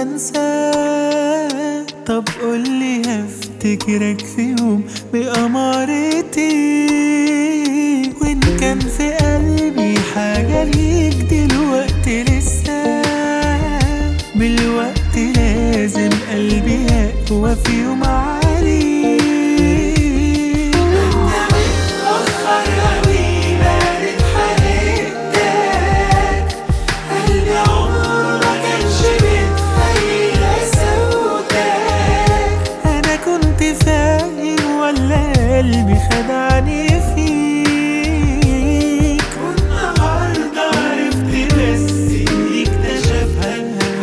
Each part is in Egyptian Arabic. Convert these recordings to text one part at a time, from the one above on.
انساه طب قولي هفتكرك في يوم بأمارتي وإن كان في قلبي حاجة ليك دلوقتي لسه بالوقت لازم قلبي يقوى في يوم عليك متأخر أوي بارد حقيقتك قلبي عمره ما كانش بيتخيل سوداك أنا كنت فاهم ولا قلبي خدعني فيك والنهاردة عرفت بس إني اكتشفها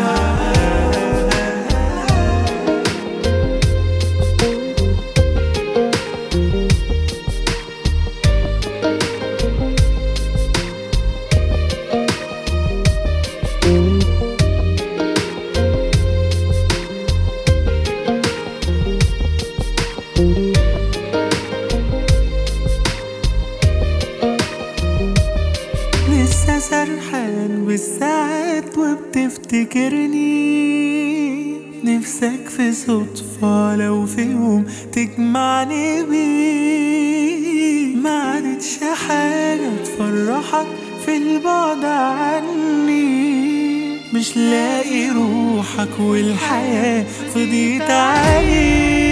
لسه سرحان بالساعات وبتفتكرني نفسك في صدفة لو في يوم تجمعني بيه ما عادتش حاجة تفرحك في البعد عني مش لاقي روحك والحياة فضيت عليك